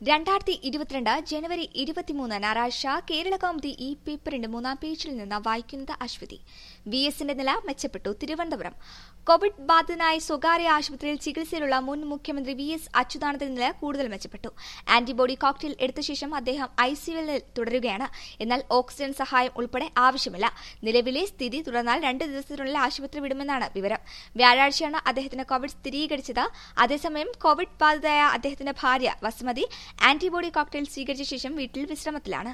രണ്ടായിരത്തി ഇരുപത്തിരണ്ട് ജനുവരി ഇരുപത്തിമൂന്ന് ഞായറാഴ്ച കേരള കൗമുദി ഈ പേപ്പറിന്റെ മൂന്നാം പേജിൽ നിന്ന് വായിക്കുന്നത് അശ്വതി വി എസിന്റെ നില മെച്ചപ്പെട്ടു തിരുവനന്തപുരം കോവിഡ് ബാധിതനായി സ്വകാര്യ ആശുപത്രിയിൽ ചികിത്സയിലുള്ള മുൻ മുഖ്യമന്ത്രി വി എസ് അച്യുതാനന്ദന്റെ നില കൂടുതൽ മെച്ചപ്പെട്ടു ആന്റിബോഡി കോക്ടെയിൽ എടുത്ത ശേഷം അദ്ദേഹം ഐസിയുവിൽ തുടരുകയാണ് എന്നാൽ ഓക്സിജൻ സഹായം ഉൾപ്പെടെ ആവശ്യമില്ല നിലവിലെ സ്ഥിതി തുടർന്നാൽ രണ്ട് ദിവസത്തിനുള്ളിൽ ആശുപത്രി വിടുമെന്നാണ് വിവരം വ്യാഴാഴ്ചയാണ് അദ്ദേഹത്തിന് കോവിഡ് സ്ഥിരീകരിച്ചത് അതേസമയം കോവിഡ് ബാധിതയായ അദ്ദേഹത്തിന്റെ ഭാര്യ വസുമതി ആന്റിബോഡി കോക്ടെയിൽ സ്വീകരിച്ച ശേഷം വീട്ടിൽ വിശ്രമത്തിലാണ്